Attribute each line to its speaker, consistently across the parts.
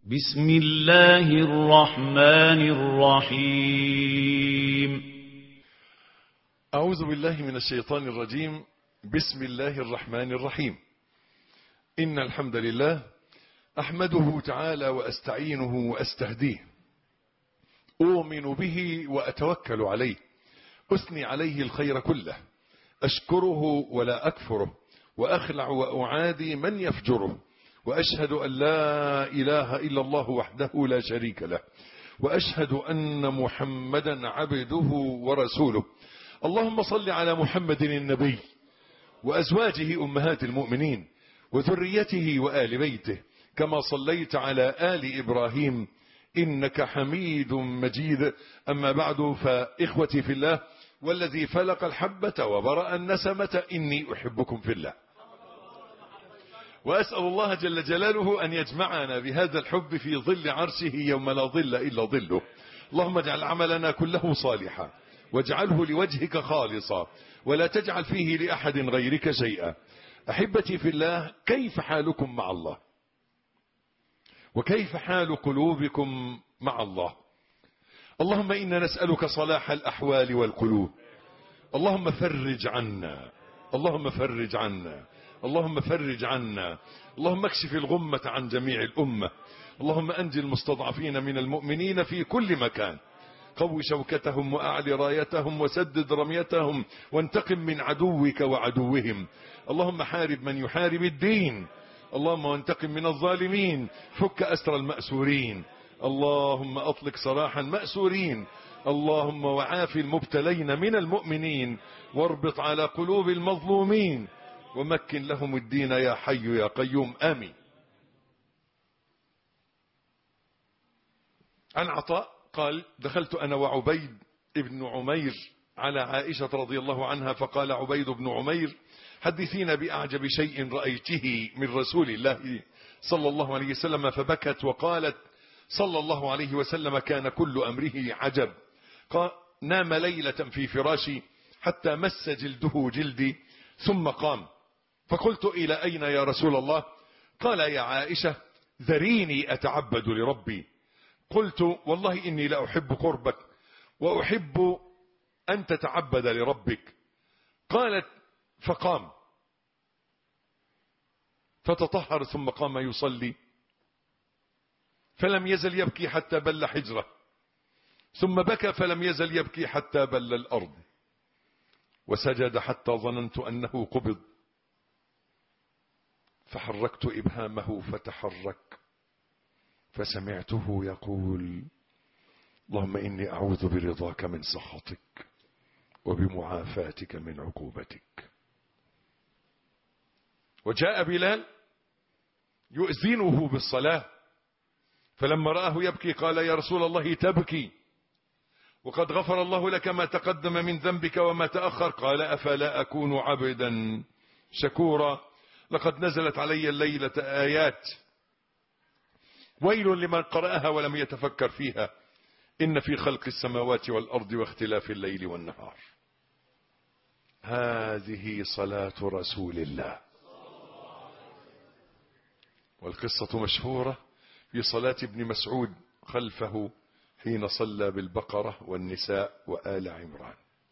Speaker 1: بسم الله الرحمن الرحيم
Speaker 2: أعوذ بالله من الشيطان الرجيم بسم الله الرحمن الرحيم إن الحمد لله أحمده تعالى وأستعينه وأستهديه أؤمن به وأتوكل عليه أثني عليه الخير كله أشكره ولا أكفره وأخلع وأعادي من يفجره وأشهد أن لا إله إلا الله وحده لا شريك له وأشهد أن محمدا عبده ورسوله اللهم صل على محمد النبي وأزواجه أمهات المؤمنين وذريته وآل بيته كما صليت على آل إبراهيم إنك حميد مجيد أما بعد فإخوتي في الله والذي فلق الحبة وبرأ النسمة إني أحبكم في الله وأسأل الله جل جلاله أن يجمعنا بهذا الحب في ظل عرشه يوم لا ظل إلا ظله اللهم اجعل عملنا كله صالحا واجعله لوجهك خالصا ولا تجعل فيه لأحد غيرك شيئا أحبتي في الله كيف حالكم مع الله وكيف حال قلوبكم مع الله اللهم إنا نسألك صلاح الأحوال والقلوب اللهم فرج عنا اللهم فرج عنا اللهم فرج عنا اللهم اكشف الغمة عن جميع الأمة اللهم أنجي المستضعفين من المؤمنين في كل مكان قو شوكتهم وأعل رايتهم وسدد رميتهم وانتقم من عدوك وعدوهم اللهم حارب من يحارب الدين اللهم وانتقم من الظالمين فك أسر المأسورين اللهم أطلق سراح المأسورين اللهم وعاف المبتلين من المؤمنين واربط على قلوب المظلومين ومكن لهم الدين يا حي يا قيوم آمين عن عطاء قال دخلت أنا وعبيد ابن عمير على عائشة رضي الله عنها فقال عبيد بن عمير حدثينا بأعجب شيء رأيته من رسول الله صلى الله عليه وسلم فبكت وقالت صلى الله عليه وسلم كان كل أمره عجب قال نام ليلة في فراشي حتى مس جلده جلدي ثم قام فقلت إلى أين يا رسول الله قال يا عائشة ذريني أتعبد لربي قلت والله إني لأحب قربك وأحب أن تتعبد لربك قالت فقام فتطهر ثم قام يصلي فلم يزل يبكي حتى بل حجره ثم بكى فلم يزل يبكي حتى بل الأرض وسجد حتى ظننت أنه قبض فحركت إبهامه فتحرك فسمعته يقول اللهم إني أعوذ برضاك من سخطك وبمعافاتك من عقوبتك وجاء بلال يؤذنه بالصلاة فلما رآه يبكي قال يا رسول الله تبكي وقد غفر الله لك ما تقدم من ذنبك وما تأخر قال أفلا أكون عبدا شكورا لقد نزلت علي الليلة آيات ويل لمن قرأها ولم يتفكر فيها إن في خلق السماوات والأرض واختلاف الليل والنهار هذه صلاة رسول الله والقصة مشهورة في صلاة ابن مسعود خلفه حين صلى بالبقرة والنساء وآل عمران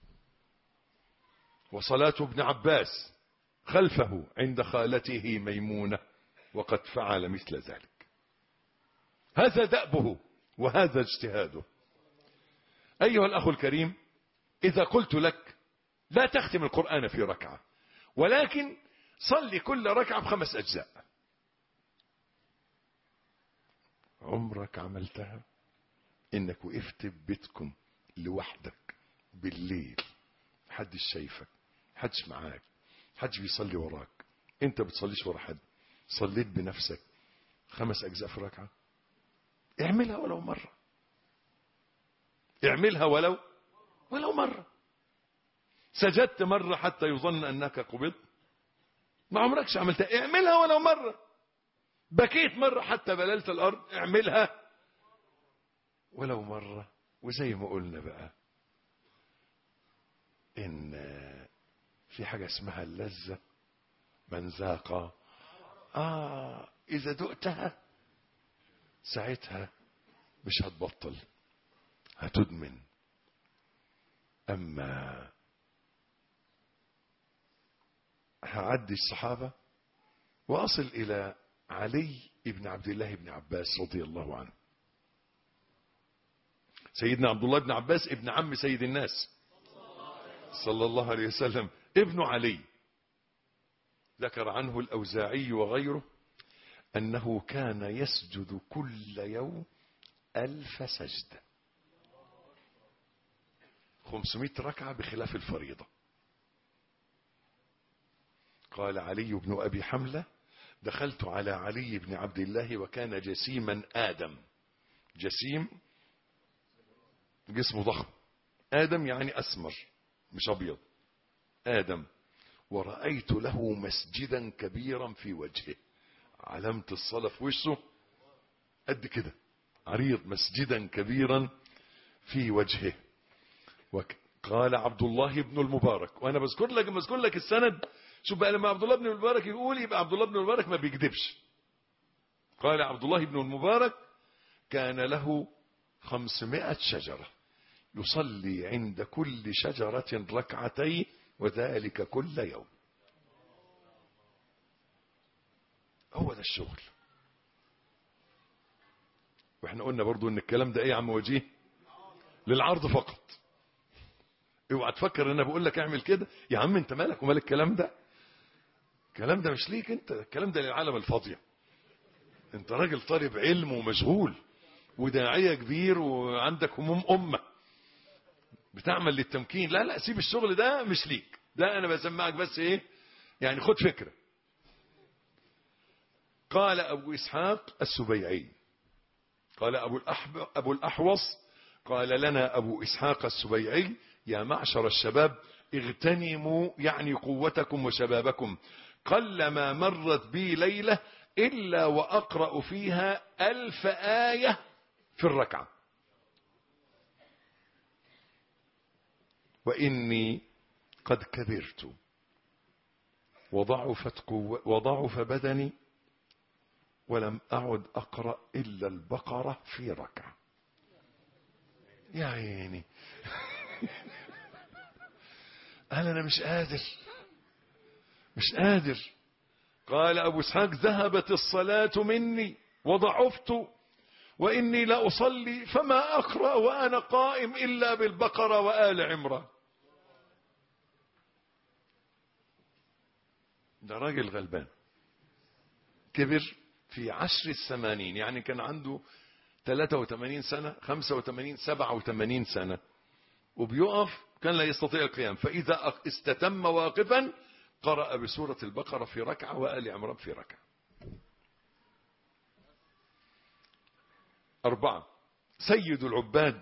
Speaker 2: وصلاة ابن عباس خلفه عند خالته ميمونة وقد فعل مثل ذلك هذا دأبه وهذا اجتهاده أيها الأخ الكريم إذا قلت لك لا تختم القرآن في ركعة ولكن صلي كل ركعة بخمس أجزاء عمرك عملتها إنك وقفت ببيتكم لوحدك بالليل محدش شايفك محدش معاك محدش بيصلي وراك انت بتصليش ورا حد صليت بنفسك خمس أجزاء في ركعة اعملها ولو مرة اعملها ولو ولو مرة سجدت مرة حتى يظن أنك قبضت ما عمركش عملتها اعملها ولو مرة بكيت مرة حتى بللت الأرض اعملها ولو مرة وزي ما قلنا بقى إن في حاجة اسمها اللذة من ذاق آه إذا دقتها ساعتها مش هتبطل هتدمن أما هعدي الصحابة وأصل إلى علي بن عبد الله بن عباس رضي الله عنه سيدنا عبد الله بن عباس ابن عم سيد الناس صلى الله عليه وسلم ابن علي ذكر عنه الأوزاعي وغيره أنه كان يسجد كل يوم ألف سجدة خمسمائة ركعة بخلاف الفريضة قال علي بن أبي حملة دخلت على علي بن عبد الله وكان جسيما آدم جسيم جسمه ضخم آدم يعني أسمر مش أبيض آدم ورأيت له مسجدا كبيرا في وجهه علامة الصلاة في وشه قد كده عريض مسجدا كبيرا في وجهه وقال عبد الله بن المبارك وانا بذكر لك بذكر لك السند شوف بقى لما عبد الله بن المبارك يقول يبقى عبد الله بن المبارك ما بيكذبش قال عبد الله بن المبارك كان له خمسمائة شجرة يصلي عند كل شجرة ركعتين وذلك كل يوم هو ده الشغل واحنا قلنا برضو ان الكلام ده ايه يا عم وجيه للعرض فقط اوعى تفكر ان انا بقول لك اعمل كده يا عم انت مالك ومال الكلام ده الكلام ده مش ليك انت الكلام ده للعالم الفاضية انت راجل طالب علم ومشغول وداعية كبير وعندك هموم امة بتعمل للتمكين لا لا سيب الشغل ده مش ليك ده انا بسمعك بس ايه يعني خد فكرة قال ابو اسحاق السبيعي قال ابو الأحب ابو الاحوص قال لنا ابو اسحاق السبيعي يا معشر الشباب اغتنموا يعني قوتكم وشبابكم قلما مرت بي ليلة إلا وأقرأ فيها ألف آية في الركعة وإني قد كبرت وضعفت قوة وضعف بدني ولم أعد أقرأ إلا البقرة في ركعة يا عيني قال أنا مش قادر مش قادر قال أبو اسحاق ذهبت الصلاة مني وضعفت وإني لأصلي فما أقرأ وأنا قائم إلا بالبقرة وآل عمران ده راجل غلبان كبر في عشر الثمانين يعني كان عنده 83 سنة 85 87 سنة وبيقف كان لا يستطيع القيام فإذا استتم واقفا قرأ بسورة البقرة في ركعة وآل عمران في ركعة أربعة سيد العباد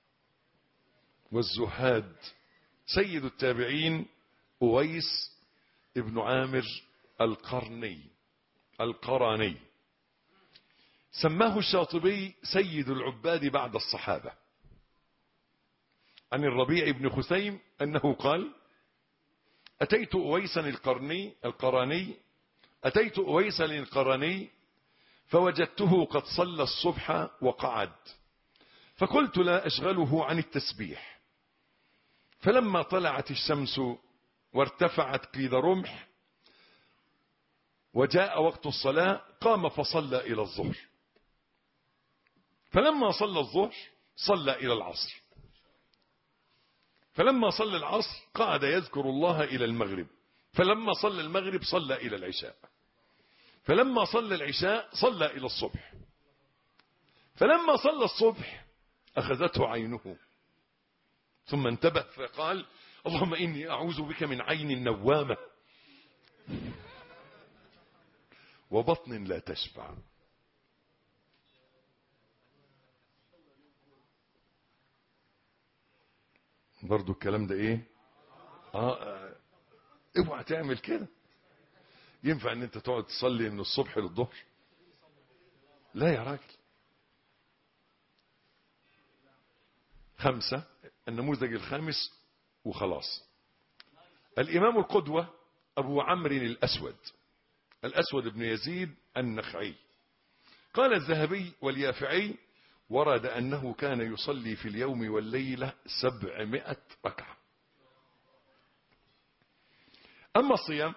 Speaker 2: والزهاد سيد التابعين أويس ابن عامر القرني القراني سماه الشاطبي سيد العباد بعد الصحابة عن الربيع بن خثيم أنه قال أتيت أويسا القرني القراني أتيت أويسا القراني فوجدته قد صلى الصبح وقعد فقلت لا أشغله عن التسبيح فلما طلعت الشمس وارتفعت قيد رمح وجاء وقت الصلاة قام فصلى إلى الظهر فلما صلى الظهر صلى إلى العصر فلما صلى العصر قعد يذكر الله إلى المغرب فلما صلى المغرب صلى إلى العشاء فلما صلى العشاء صلى إلى الصبح فلما صلى الصبح أخذته عينه ثم انتبه فقال اللهم إني أعوذ بك من عين نوامة وبطن لا تشبع برضو الكلام ده ايه اه, آه. اوعى تعمل كده ينفع ان انت تقعد تصلي من الصبح للظهر لا يا راجل خمسة النموذج الخامس وخلاص الإمام القدوة أبو عمرو الأسود الأسود بن يزيد النخعي قال الذهبي واليافعي ورد أنه كان يصلي في اليوم والليلة سبعمائة ركعة أما الصيام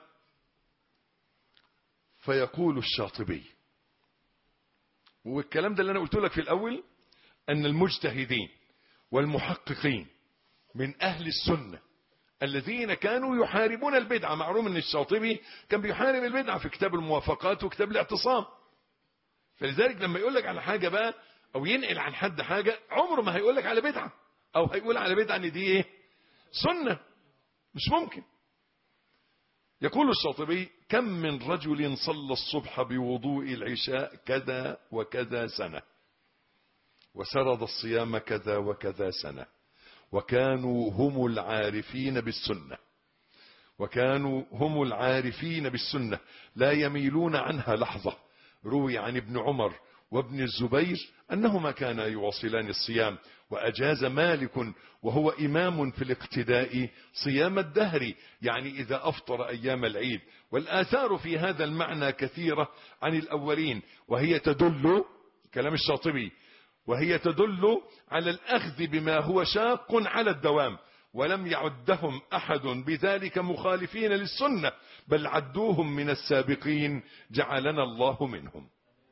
Speaker 2: فيقول الشاطبي والكلام ده اللي أنا قلت لك في الأول أن المجتهدين والمحققين من أهل السنة الذين كانوا يحاربون البدعة معلوم أن الشاطبي كان بيحارب البدعة في كتاب الموافقات وكتاب الاعتصام فلذلك لما يقول لك على حاجة بقى أو ينقل عن حد حاجة عمره ما هيقول لك على بدعة أو هيقول على بدعة أن دي إيه سنة مش ممكن يقول الشاطبي كم من رجل صلى الصبح بوضوء العشاء كذا وكذا سنة وسرد الصيام كذا وكذا سنة وكانوا هم العارفين بالسنة وكانوا هم العارفين بالسنة لا يميلون عنها لحظة روي عن ابن عمر وابن الزبير أنهما كانا يواصلان الصيام وأجاز مالك وهو إمام في الاقتداء صيام الدهر يعني إذا أفطر أيام العيد والآثار في هذا المعنى كثيرة عن الأولين وهي تدل كلام الشاطبي وهي تدل على الأخذ بما هو شاق على الدوام ولم يعدهم أحد بذلك مخالفين للسنة بل عدوهم من السابقين جعلنا الله منهم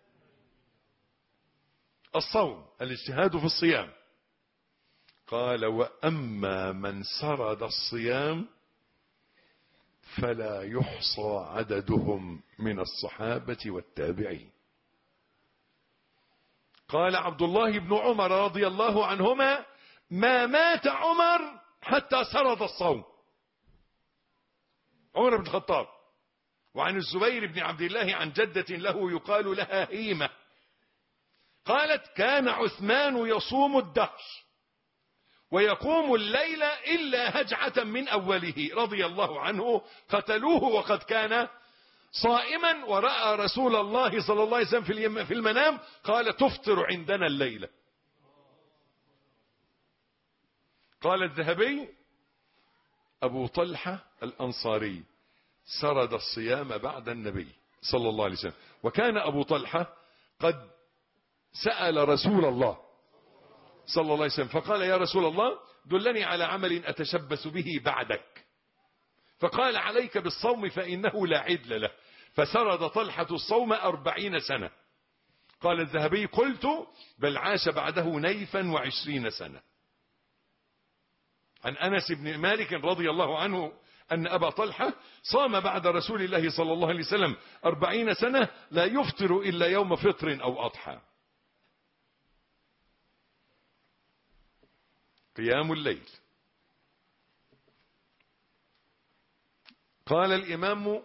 Speaker 2: الصوم الاجتهاد في الصيام قال وأما من سرد الصيام فلا يحصى عددهم من الصحابة والتابعين قال عبد الله بن عمر رضي الله عنهما ما مات عمر حتى سرد الصوم عمر بن الخطاب وعن الزبير بن عبد الله عن جدة له يقال لها هيمة قالت كان عثمان يصوم الدهر ويقوم الليل إلا هجعة من أوله رضي الله عنه قتلوه وقد كان صائما ورأى رسول الله صلى الله عليه وسلم في في المنام قال تفطر عندنا الليلة قال الذهبي أبو طلحة الأنصاري سرد الصيام بعد النبي صلى الله عليه وسلم وكان أبو طلحة قد سأل رسول الله صلى الله عليه وسلم فقال يا رسول الله دلني على عمل أتشبث به بعدك فقال عليك بالصوم فإنه لا عدل له فسرد طلحة الصوم أربعين سنة قال الذهبي قلت بل عاش بعده نيفا وعشرين سنة عن أنس بن مالك رضي الله عنه أن أبا طلحة صام بعد رسول الله صلى الله عليه وسلم أربعين سنة لا يفطر إلا يوم فطر أو أضحى قيام الليل قال الإمام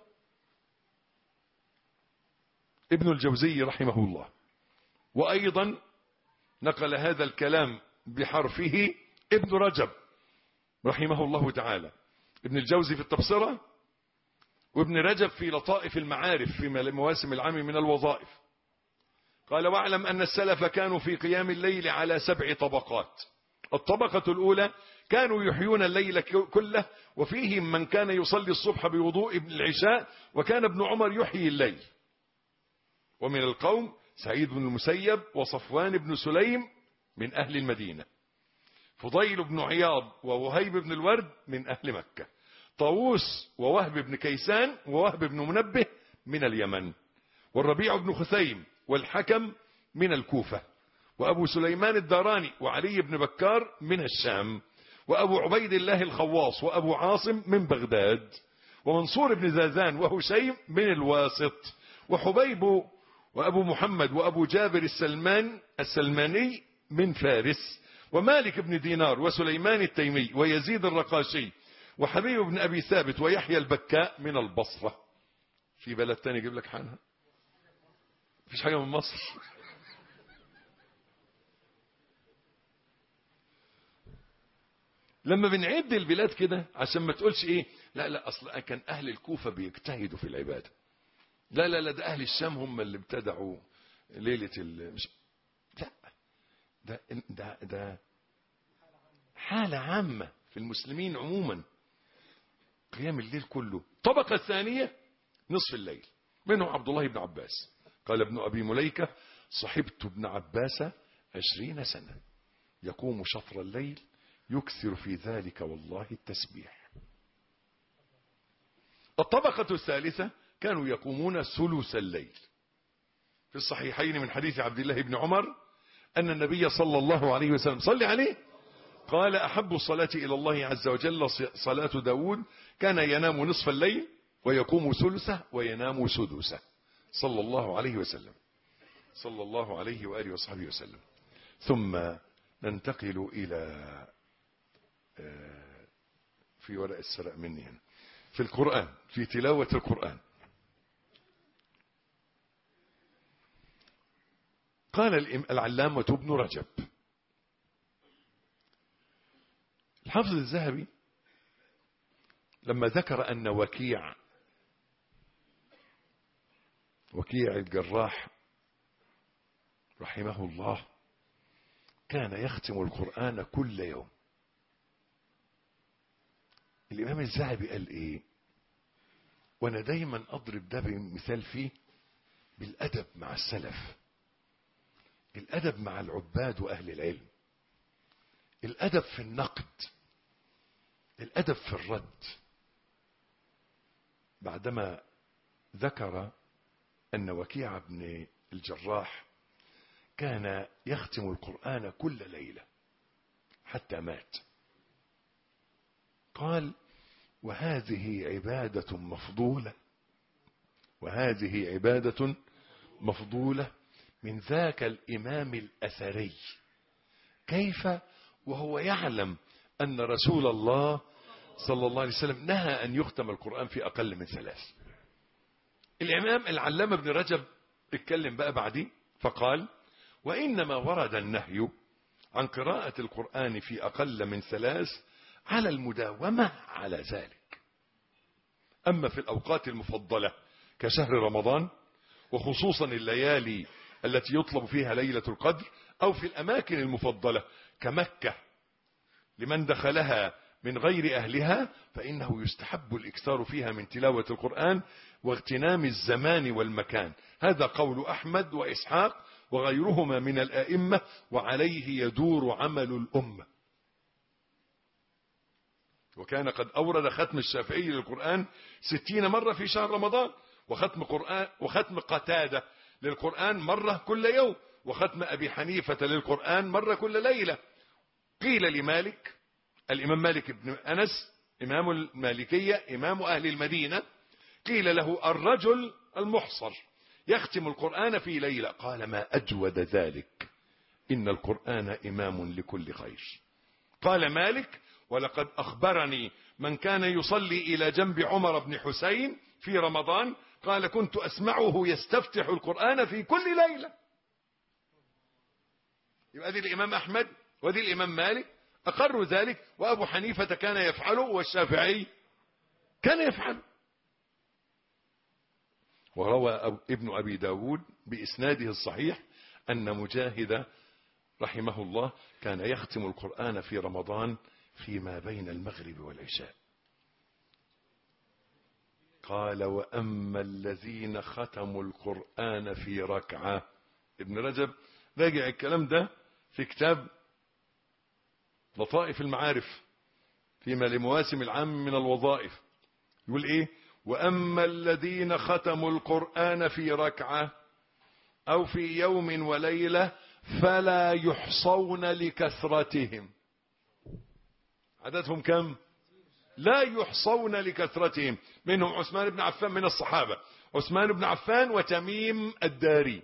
Speaker 2: ابن الجوزي رحمه الله وأيضا نقل هذا الكلام بحرفه ابن رجب رحمه الله تعالى ابن الجوزي في التبصرة وابن رجب في لطائف المعارف في مواسم العام من الوظائف قال واعلم أن السلف كانوا في قيام الليل على سبع طبقات الطبقة الأولى كانوا يحيون الليل كله وفيهم من كان يصلي الصبح بوضوء ابن العشاء وكان ابن عمر يحيي الليل ومن القوم سعيد بن المسيب وصفوان بن سليم من أهل المدينة فضيل بن عياض ووهيب بن الورد من أهل مكة طاووس ووهب بن كيسان ووهب بن منبه من اليمن والربيع بن خثيم والحكم من الكوفة وأبو سليمان الداراني وعلي بن بكار من الشام وأبو عبيد الله الخواص وأبو عاصم من بغداد ومنصور بن زازان وهشيم من الواسط وحبيب وأبو محمد وأبو جابر السلمان السلماني من فارس ومالك بن دينار وسليمان التيمي ويزيد الرقاشي وحبيب بن أبي ثابت ويحيى البكاء من البصرة في بلد تاني يجيب لك حالها مفيش حاجة من مصر لما بنعد البلاد كده عشان ما تقولش ايه لا لا اصل كان اهل الكوفة بيجتهدوا في العبادة لا لا لا ده اهل الشام هم اللي ابتدعوا ليلة ال... مش لا ده ده ده حالة عامة في المسلمين عموما قيام الليل كله الطبقة الثانية نصف الليل منهم عبد الله بن عباس قال ابن أبي مليكة صحبت ابن عباس عشرين سنة يقوم شطر الليل يكثر في ذلك والله التسبيح الطبقة الثالثة كانوا يقومون ثلث الليل في الصحيحين من حديث عبد الله بن عمر أن النبي صلى الله عليه وسلم صلى عليه قال أحب الصلاة إلى الله عز وجل صلاة داود كان ينام نصف الليل ويقوم ثلثه وينام سدسه صلى الله عليه وسلم صلى الله عليه وآله وصحبه وسلم ثم ننتقل إلى في ورق السرق مني هنا في القرآن في تلاوة القرآن قال العلامة ابن رجب الحافظ الذهبي لما ذكر أن وكيع وكيع الجراح رحمه الله كان يختم القرآن كل يوم الإمام الذهبي قال إيه وأنا دايما أضرب ده بمثال فيه بالأدب مع السلف الأدب مع العباد وأهل العلم الأدب في النقد الأدب في الرد بعدما ذكر أن وكيع بن الجراح كان يختم القرآن كل ليلة حتى مات قال وهذه عبادة مفضولة وهذه عبادة مفضولة من ذاك الإمام الأثري كيف وهو يعلم أن رسول الله صلى الله عليه وسلم نهى أن يختم القرآن في أقل من ثلاث الإمام العلامة ابن رجب اتكلم بقى بعديه فقال وإنما ورد النهي عن قراءة القرآن في أقل من ثلاث على المداومة على ذلك أما في الأوقات المفضلة كشهر رمضان وخصوصا الليالي التي يطلب فيها ليلة القدر أو في الأماكن المفضلة كمكة لمن دخلها من غير أهلها فإنه يستحب الإكثار فيها من تلاوة القرآن واغتنام الزمان والمكان هذا قول أحمد وإسحاق وغيرهما من الآئمة وعليه يدور عمل الأمة وكان قد أورد ختم الشافعي للقرآن ستين مرة في شهر رمضان وختم, قرآن وختم قتادة للقرآن مرة كل يوم وختم أبي حنيفة للقرآن مرة كل ليلة قيل لمالك الإمام مالك بن أنس إمام المالكية إمام أهل المدينة قيل له الرجل المحصر يختم القرآن في ليلة قال ما أجود ذلك إن القرآن إمام لكل خير قال مالك ولقد أخبرني من كان يصلي إلى جنب عمر بن حسين في رمضان قال كنت أسمعه يستفتح القرآن في كل ليلة يبقى دي الإمام أحمد ودي الإمام مالك أقروا ذلك وأبو حنيفة كان يفعله والشافعي كان يفعله وروى ابن أبي داود بإسناده الصحيح أن مجاهد رحمه الله كان يختم القرآن في رمضان فيما بين المغرب والعشاء قال وأما الذين ختموا القرآن في ركعة ابن رجب راجع الكلام ده في كتاب لطائف المعارف فيما لمواسم العام من الوظائف يقول ايه واما الذين ختموا القرآن في ركعة او في يوم وليلة فلا يحصون لكثرتهم عددهم كم لا يحصون لكثرتهم منهم عثمان بن عفان من الصحابة عثمان بن عفان وتميم الداري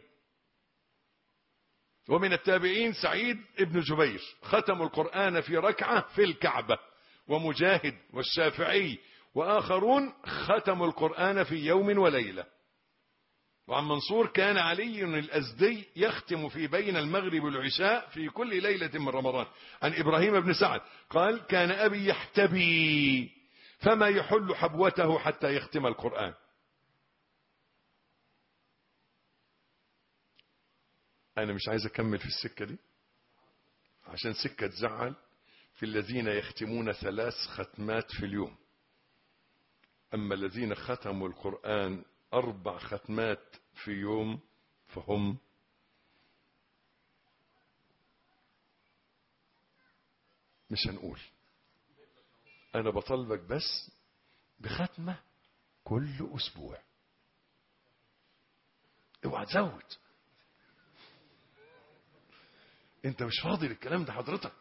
Speaker 2: ومن التابعين سعيد بن جبير ختموا القرآن في ركعة في الكعبة ومجاهد والشافعي وآخرون ختموا القرآن في يوم وليلة وعن منصور كان علي الأزدي يختم في بين المغرب والعشاء في كل ليلة من رمضان عن إبراهيم بن سعد قال كان أبي يحتبي فما يحل حبوته حتى يختم القرآن أنا مش عايز أكمل في السكة دي عشان سكة تزعل في الذين يختمون ثلاث ختمات في اليوم أما الذين ختموا القرآن أربع ختمات في يوم فهم مش هنقول انا بطلبك بس بختمة كل اسبوع اوعى تزود انت مش فاضي للكلام ده حضرتك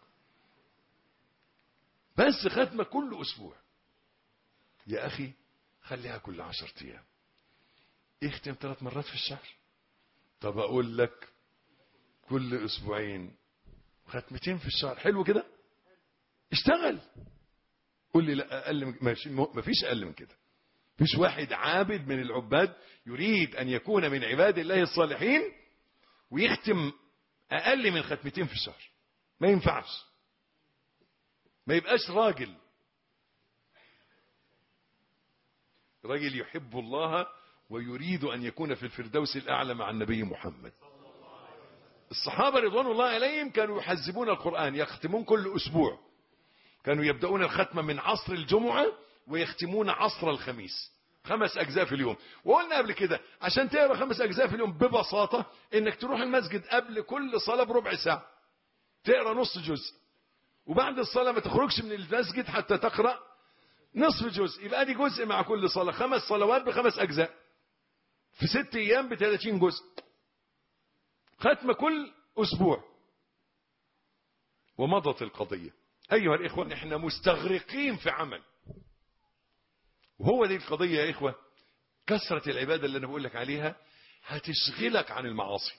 Speaker 2: بس ختمة كل اسبوع يا اخي خليها كل عشر ايام اختم ثلاث مرات في الشهر طب اقول لك كل اسبوعين ختمتين في الشهر حلو كده اشتغل قول لي لا اقل من ماشي ما فيش اقل من كده فيش واحد عابد من العباد يريد ان يكون من عباد الله الصالحين ويختم اقل من ختمتين في الشهر ما ينفعش ما يبقاش راجل راجل يحب الله ويريد ان يكون في الفردوس الاعلى مع النبي محمد الصحابة رضوان الله عليهم كانوا يحزبون القرآن يختمون كل أسبوع كانوا يبدأون الختمة من عصر الجمعة ويختمون عصر الخميس خمس أجزاء في اليوم وقلنا قبل كده عشان تقرأ خمس أجزاء في اليوم ببساطة إنك تروح المسجد قبل كل صلاة بربع ساعة تقرأ نص جزء وبعد الصلاة ما تخرجش من المسجد حتى تقرأ نصف جزء يبقى دي جزء مع كل صلاة خمس صلوات بخمس أجزاء في ست أيام بثلاثين جزء ختمة كل أسبوع ومضت القضية أيها الإخوة إحنا مستغرقين في عمل وهو دي القضية يا إخوة كثرة العبادة اللي أنا بقول لك عليها هتشغلك عن المعاصي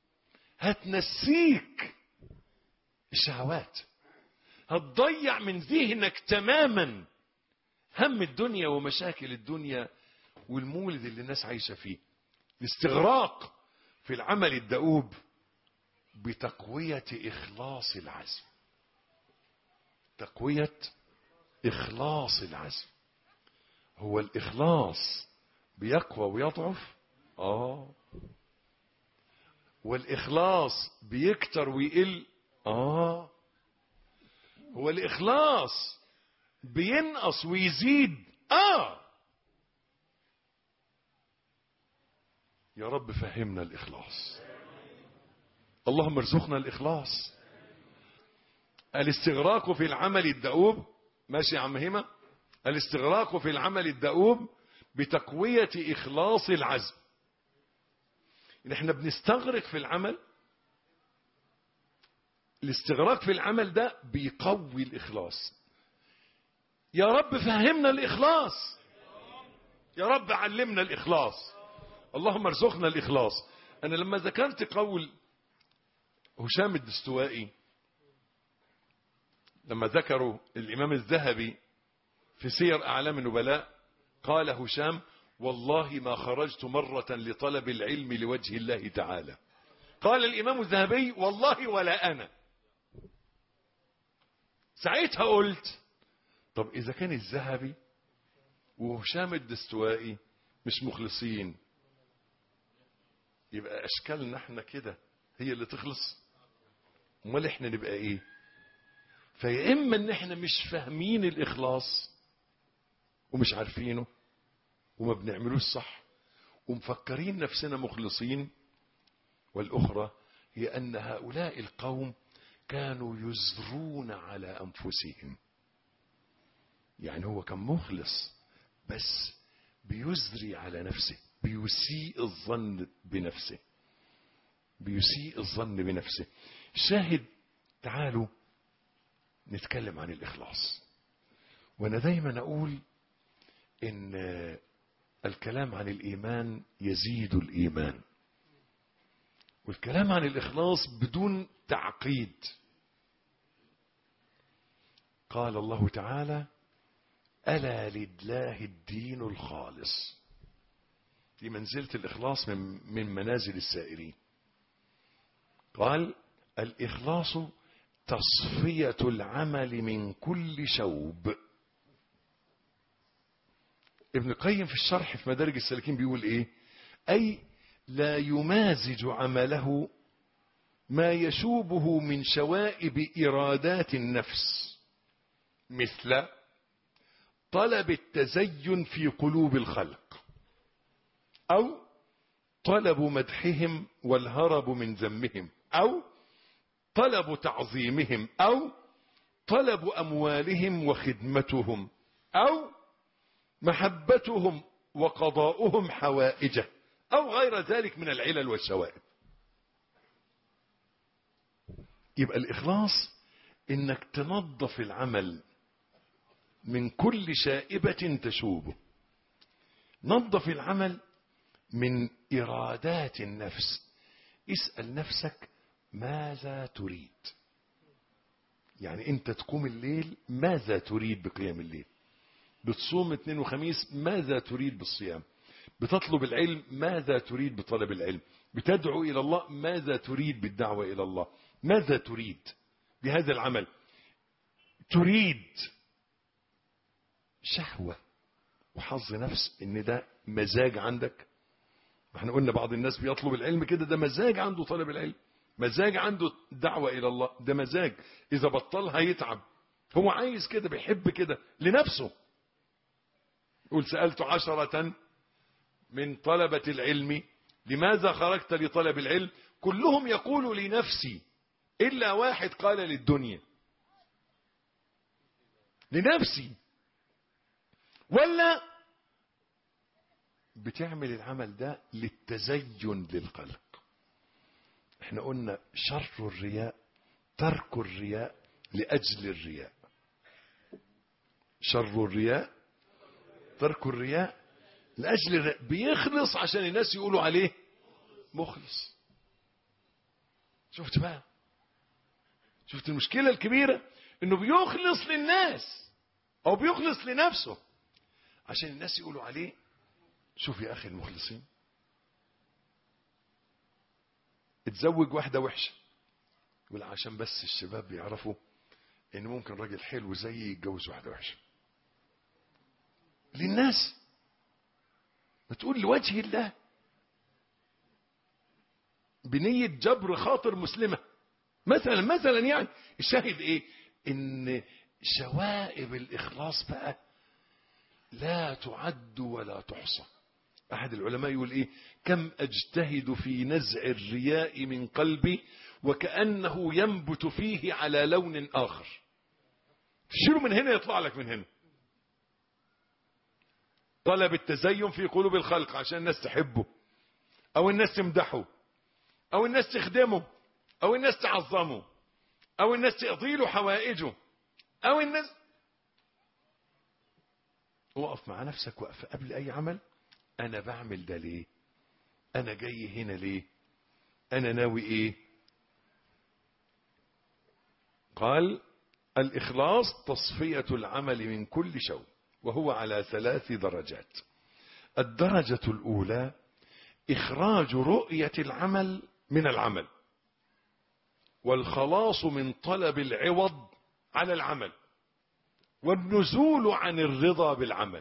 Speaker 2: هتنسيك الشهوات هتضيع من ذهنك تماما هم الدنيا ومشاكل الدنيا والمولد اللي الناس عايشة فيه الاستغراق في العمل الدؤوب بتقوية إخلاص العزم تقوية إخلاص العزم هو الإخلاص بيقوى ويضعف آه والإخلاص بيكتر ويقل آه هو الإخلاص بينقص ويزيد آه يا رب فهمنا الإخلاص اللهم ارزقنا الإخلاص الاستغراق في العمل الدؤوب ماشي يا عم هيما الاستغراق في العمل الدؤوب بتقوية إخلاص العزم إن احنا بنستغرق في العمل الاستغراق في العمل ده بيقوي الإخلاص يا رب فهمنا الإخلاص يا رب علمنا الإخلاص اللهم ارزقنا الإخلاص أنا لما ذكرت قول هشام الدستوائي لما ذكروا الإمام الذهبي في سير أعلام النبلاء قال هشام والله ما خرجت مرة لطلب العلم لوجه الله تعالى قال الإمام الذهبي والله ولا أنا ساعتها قلت طب إذا كان الذهبي وهشام الدستوائي مش مخلصين يبقى أشكالنا احنا كده هي اللي تخلص امال احنا نبقى ايه فيا اما ان احنا مش فاهمين الاخلاص ومش عارفينه وما بنعملوش صح ومفكرين نفسنا مخلصين والاخرى هي ان هؤلاء القوم كانوا يزرون على انفسهم يعني هو كان مخلص بس بيزري على نفسه بيسيء الظن بنفسه بيسيء الظن بنفسه شاهد تعالوا نتكلم عن الإخلاص وأنا دايما أقول إن الكلام عن الإيمان يزيد الإيمان والكلام عن الإخلاص بدون تعقيد قال الله تعالى ألا لله الدين الخالص دي منزلة الإخلاص من, من منازل السائرين قال الإخلاص تصفية العمل من كل شوب ابن القيم في الشرح في مدارج السالكين بيقول ايه اي لا يمازج عمله ما يشوبه من شوائب ارادات النفس مثل طلب التزين في قلوب الخلق او طلب مدحهم والهرب من ذمهم او طلب تعظيمهم او طلب أموالهم وخدمتهم أو محبتهم وقضاؤهم حوائجه أو غير ذلك من العلل والشوائب يبقى الإخلاص إنك تنظف العمل من كل شائبة تشوبه نظف العمل من إرادات النفس اسأل نفسك ماذا تريد يعني انت تقوم الليل ماذا تريد بقيام الليل بتصوم اثنين وخميس ماذا تريد بالصيام بتطلب العلم ماذا تريد بطلب العلم بتدعو إلى الله ماذا تريد بالدعوة إلى الله ماذا تريد بهذا العمل تريد شهوة وحظ نفس ان ده مزاج عندك احنا قلنا بعض الناس بيطلب العلم كده ده مزاج عنده طلب العلم مزاج عنده دعوة إلى الله ده مزاج إذا بطلها يتعب هو عايز كده بيحب كده لنفسه يقول سألت عشرة من طلبة العلم لماذا خرجت لطلب العلم كلهم يقول لنفسي إلا واحد قال للدنيا لنفسي ولا بتعمل العمل ده للتزين للخلق احنا قلنا شر الرياء ترك الرياء لأجل الرياء شر الرياء ترك الرياء لأجل الرياء بيخلص عشان الناس يقولوا عليه مخلص شفت بقى شفت المشكلة الكبيرة انه بيخلص للناس او بيخلص لنفسه عشان الناس يقولوا عليه شوف يا اخي المخلصين اتزوج واحدة وحشة يقول عشان بس الشباب بيعرفوا ان ممكن راجل حلو زيي يتجوز واحدة وحشة للناس بتقول لوجه الله بنية جبر خاطر مسلمة مثلا مثلا يعني الشاهد ايه ان شوائب الاخلاص بقى لا تعد ولا تحصى أحد العلماء يقول إيه كم أجتهد في نزع الرياء من قلبي وكأنه ينبت فيه على لون آخر تشيله من هنا يطلع لك من هنا طلب التزين في قلوب الخلق عشان الناس تحبه أو الناس تمدحه أو الناس تخدمه أو الناس تعظمه أو الناس تقضي له حوائجه أو الناس وقف مع نفسك وقف قبل أي عمل انا بعمل ده ليه انا جاي هنا ليه انا ناوي ايه قال الاخلاص تصفية العمل من كل شو وهو على ثلاث درجات الدرجة الاولى اخراج رؤية العمل من العمل والخلاص من طلب العوض على العمل والنزول عن الرضا بالعمل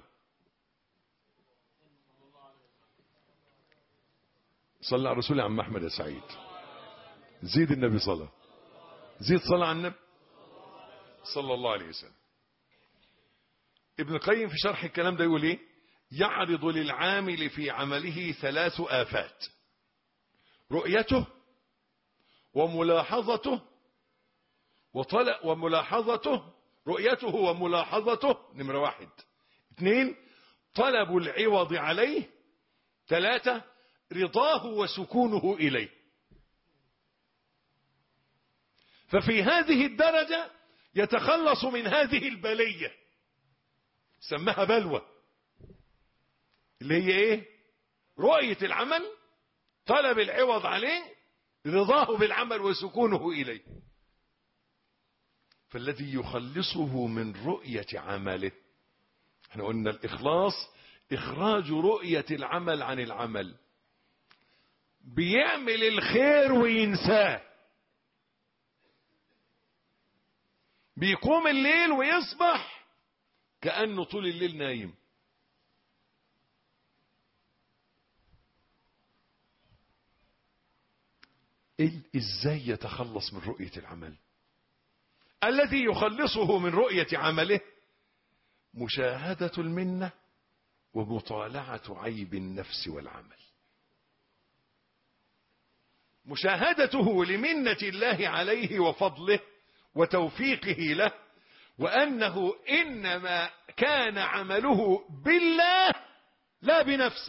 Speaker 2: صلى على الرسول يا عم احمد يا سعيد زيد النبي صلى زيد صلى على النبي صلى الله عليه وسلم ابن القيم في شرح الكلام ده يقول ايه يعرض للعامل في عمله ثلاث آفات رؤيته وملاحظته وطلع وملاحظته رؤيته وملاحظته نمرة واحد اثنين طلب العوض عليه ثلاثة رضاه وسكونه إليه ففي هذه الدرجة يتخلص من هذه البلية سماها بلوى اللي هي ايه رؤية العمل طلب العوض عليه رضاه بالعمل وسكونه إليه فالذي يخلصه من رؤية عمله احنا قلنا الإخلاص إخراج رؤية العمل عن العمل بيعمل الخير وينساه بيقوم الليل ويصبح كأنه طول الليل نايم ازاي يتخلص من رؤية العمل الذي يخلصه من رؤية عمله مشاهدة المنة ومطالعة عيب النفس والعمل مشاهدته لمنة الله عليه وفضله وتوفيقه له وأنه إنما كان عمله بالله لا بنفسه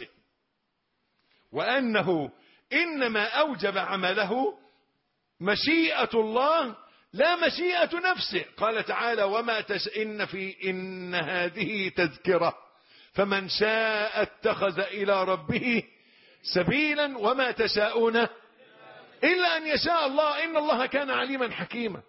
Speaker 2: وأنه إنما أوجب عمله مشيئة الله لا مشيئة نفسه قال تعالى وما تش إن في إن هذه تذكرة فمن شاء اتخذ إلى ربه سبيلا وما تشاءون إلا أن يشاء الله إن الله كان عليما حكيما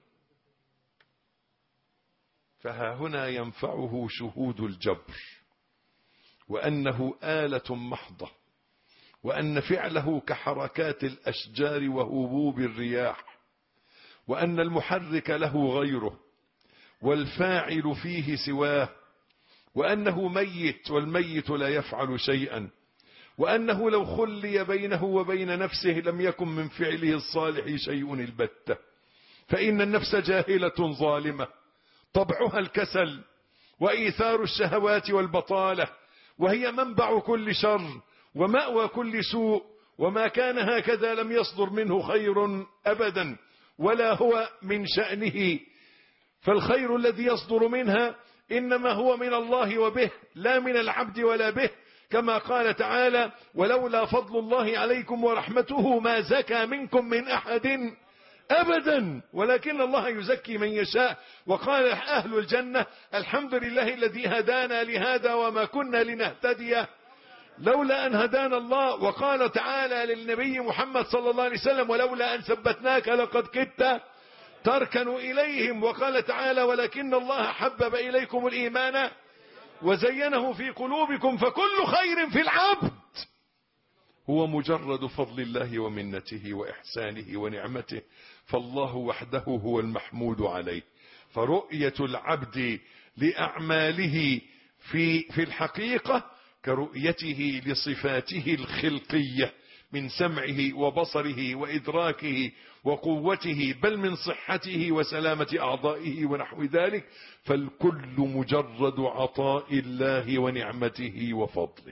Speaker 2: فها هنا ينفعه شهود الجبر وأنه آلة محضة وأن فعله كحركات الأشجار وهبوب الرياح وأن المحرك له غيره والفاعل فيه سواه وأنه ميت والميت لا يفعل شيئا وأنه لو خلي بينه وبين نفسه لم يكن من فعله الصالح شيء البتة فإن النفس جاهلة ظالمة طبعها الكسل وإيثار الشهوات والبطالة وهي منبع كل شر ومأوى كل سوء وما كان هكذا لم يصدر منه خير أبدا ولا هو من شأنه فالخير الذي يصدر منها إنما هو من الله وبه لا من العبد ولا به كما قال تعالى ولولا فضل الله عليكم ورحمته ما زكى منكم من أحد أبدا ولكن الله يزكي من يشاء وقال أهل الجنة الحمد لله الذي هدانا لهذا وما كنا لنهتدي لولا أن هدانا الله وقال تعالى للنبي محمد صلى الله عليه وسلم ولولا أن ثبتناك لقد كدت تركن إليهم وقال تعالى ولكن الله حبب إليكم الإيمان وزينه في قلوبكم فكل خير في العبد هو مجرد فضل الله ومنته وإحسانه ونعمته فالله وحده هو المحمود عليه فرؤية العبد لأعماله في, في الحقيقة كرؤيته لصفاته الخلقية من سمعه وبصره وإدراكه وقوته بل من صحته وسلامة أعضائه ونحو ذلك فالكل مجرد عطاء الله ونعمته وفضله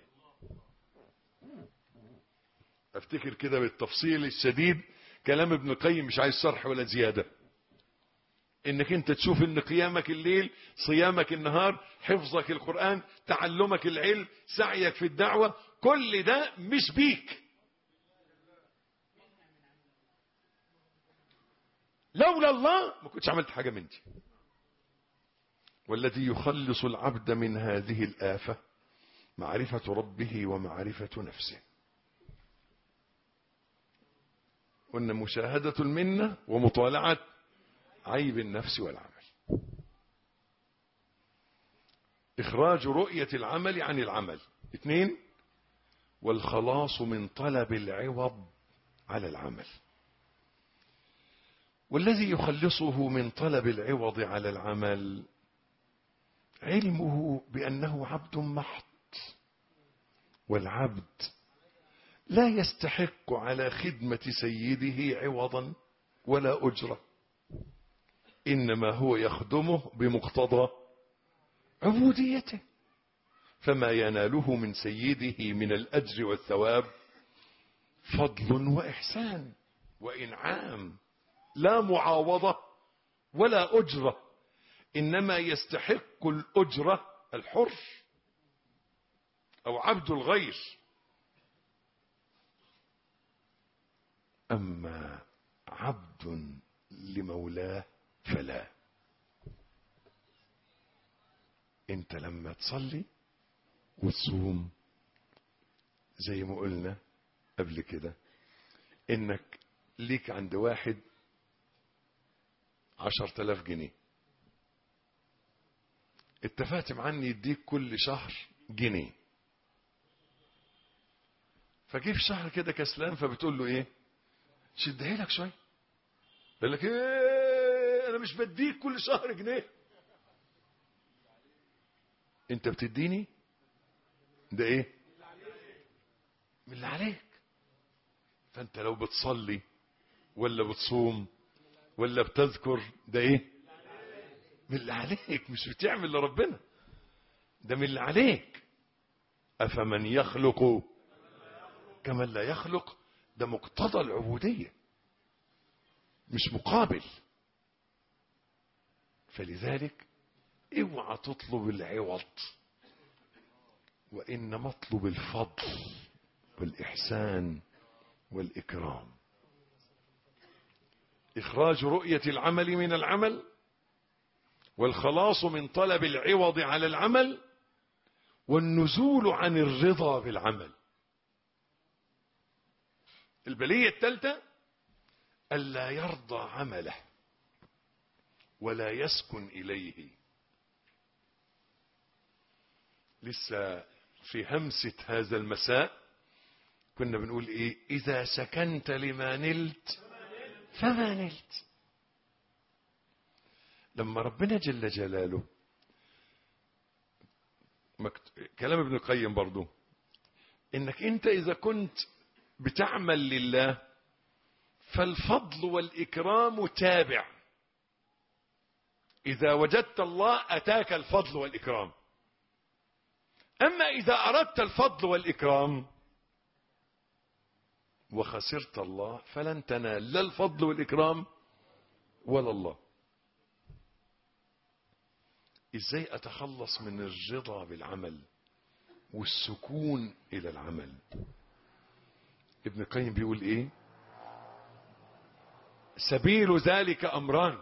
Speaker 2: افتكر كده بالتفصيل الشديد كلام ابن القيم مش عايز شرح ولا زيادة انك انت تشوف ان قيامك الليل صيامك النهار حفظك القرآن تعلمك العلم سعيك في الدعوة كل ده مش بيك لولا الله ما كنتش عملت حاجة من دي والذي يخلص العبد من هذه الآفة معرفة ربه ومعرفة نفسه قلنا مشاهدة المنة ومطالعة عيب النفس والعمل إخراج رؤية العمل عن العمل اثنين والخلاص من طلب العوض على العمل والذي يخلصه من طلب العوض على العمل علمه بأنه عبد محض والعبد لا يستحق على خدمة سيده عوضا ولا أجرة إنما هو يخدمه بمقتضى عبوديته فما يناله من سيده من الأجر والثواب فضل وإحسان وإنعام لا معاوضة ولا أجرة إنما يستحق الأجرة الحر أو عبد الغير أما عبد لمولاه فلا انت لما تصلي وتصوم زي ما قلنا قبل كده انك ليك عند واحد عشر تلاف جنيه اتفقت معاه ان يديك كل شهر جنيه فجه في شهر كده كسلان فبتقول له ايه شدها لك شويه يقول لك ايه انا مش بديك كل شهر جنيه انت بتديني ده ايه من اللي عليك فانت لو بتصلي ولا بتصوم ولا بتذكر ده ايه من اللي عليك مش بتعمل لربنا ده من اللي عليك افمن يخلق كمن لا يخلق ده مقتضى العبودية مش مقابل فلذلك اوعى تطلب العوض وإنما اطلب الفضل والإحسان والإكرام إخراج رؤية العمل من العمل والخلاص من طلب العوض على العمل والنزول عن الرضا بالعمل البلية الثالثة ألا يرضى عمله ولا يسكن إليه لسه في همسة هذا المساء كنا بنقول إيه إذا سكنت لما نلت فما نلت لما ربنا جل جلاله مكت... كلام ابن القيم برضو انك انت اذا كنت بتعمل لله فالفضل والاكرام تابع اذا وجدت الله اتاك الفضل والاكرام اما اذا اردت الفضل والاكرام وخسرت الله فلن تنال لا الفضل والاكرام ولا الله ازاي اتخلص من الرضا بالعمل والسكون الى العمل ابن القيم بيقول ايه سبيل ذلك امران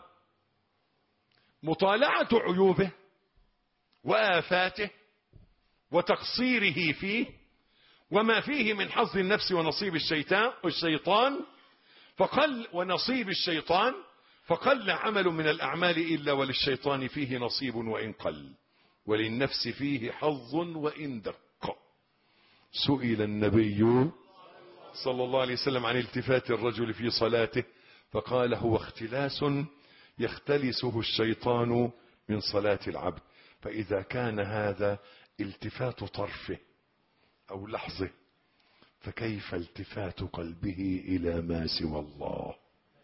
Speaker 2: مطالعه عيوبه وافاته وتقصيره فيه وما فيه من حظ النفس ونصيب الشيطان والشيطان فقل ونصيب الشيطان فقل عمل من الأعمال إلا وللشيطان فيه نصيب وإن قل وللنفس فيه حظ وإن دق سئل النبي صلى الله عليه وسلم عن التفات الرجل في صلاته فقال هو اختلاس يختلسه الشيطان من صلاة العبد فإذا كان هذا التفات طرفه أو لحظه فكيف التفات قلبه إلى ما سوى الله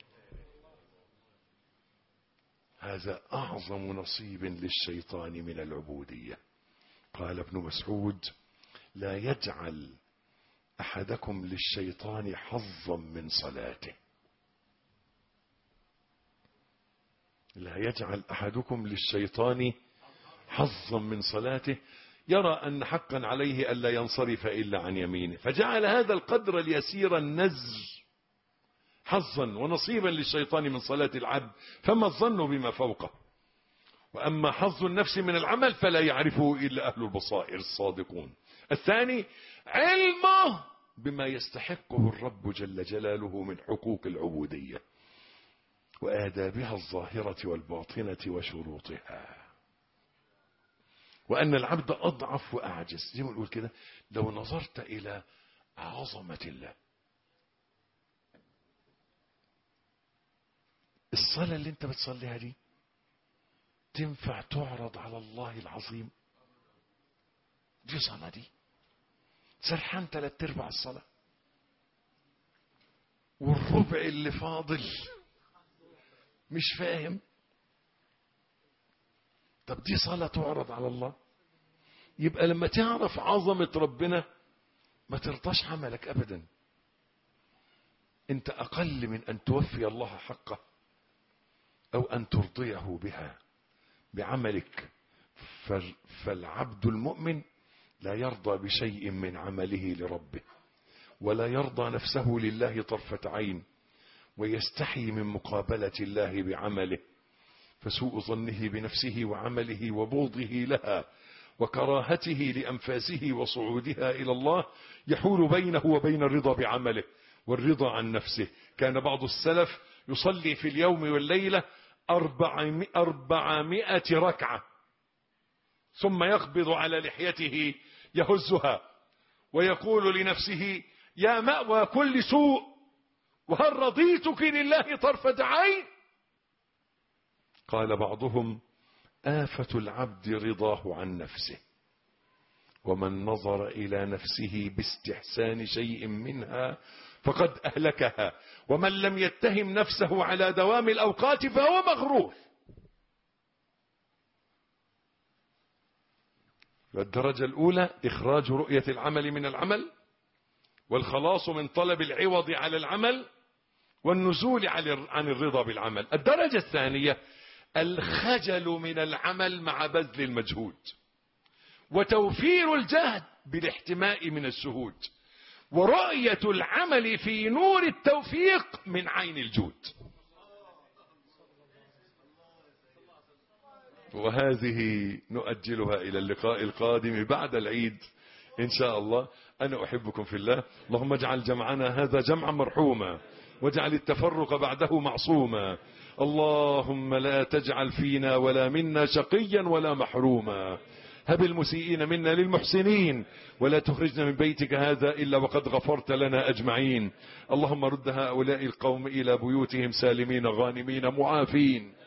Speaker 2: هذا أعظم نصيب للشيطان من العبودية قال ابن مسعود لا يجعل أحدكم للشيطان حظا من صلاته لا يجعل أحدكم للشيطان حظا من صلاته يرى أن حقا عليه ألا ينصرف إلا عن يمينه فجعل هذا القدر اليسير النزر حظا ونصيبا للشيطان من صلاة العبد فما الظن بما فوقه وأما حظ النفس من العمل فلا يعرفه إلا أهل البصائر الصادقون الثاني علمه بما يستحقه الرب جل جلاله من حقوق العبودية وآدابها الظاهرة والباطنة وشروطها وأن العبد أضعف وأعجز زي ما نقول كده لو نظرت إلى عظمة الله الصلاة اللي انت بتصليها دي تنفع تعرض على الله العظيم دي صلاة دي سرحان تلات ارباع الصلاة والربع اللي فاضل مش فاهم طب دي صلاة تعرض على الله يبقى لما تعرف عظمة ربنا ما ترضاش عملك أبدا انت أقل من أن توفي الله حقه أو أن ترضيه بها بعملك فالعبد المؤمن لا يرضى بشيء من عمله لربه ولا يرضى نفسه لله طرفة عين ويستحي من مقابلة الله بعمله فسوء ظنه بنفسه وعمله وبغضه لها وكراهته لأنفاسه وصعودها إلى الله يحول بينه وبين الرضا بعمله والرضا عن نفسه كان بعض السلف يصلي في اليوم والليلة أربعمائة ركعة ثم يقبض على لحيته يهزها ويقول لنفسه يا مأوى كل سوء وهل رضيتك لله طرفة عين قال بعضهم آفة العبد رضاه عن نفسه ومن نظر إلى نفسه باستحسان شيء منها فقد أهلكها ومن لم يتهم نفسه على دوام الأوقات فهو مغرور الدرجة الأولى إخراج رؤية العمل من العمل والخلاص من طلب العوض على العمل والنزول عن الرضا بالعمل الدرجة الثانية الخجل من العمل مع بذل المجهود وتوفير الجهد بالاحتماء من الشهود ورؤية العمل في نور التوفيق من عين الجود وهذه نؤجلها إلى اللقاء القادم بعد العيد إن شاء الله أنا أحبكم في الله اللهم اجعل جمعنا هذا جمعا مرحوما واجعل التفرق بعده معصوما اللهم لا تجعل فينا ولا منا شقيا ولا محروما هب المسيئين منا للمحسنين ولا تخرجنا من بيتك هذا إلا وقد غفرت لنا أجمعين اللهم رد هؤلاء القوم إلى بيوتهم سالمين غانمين معافين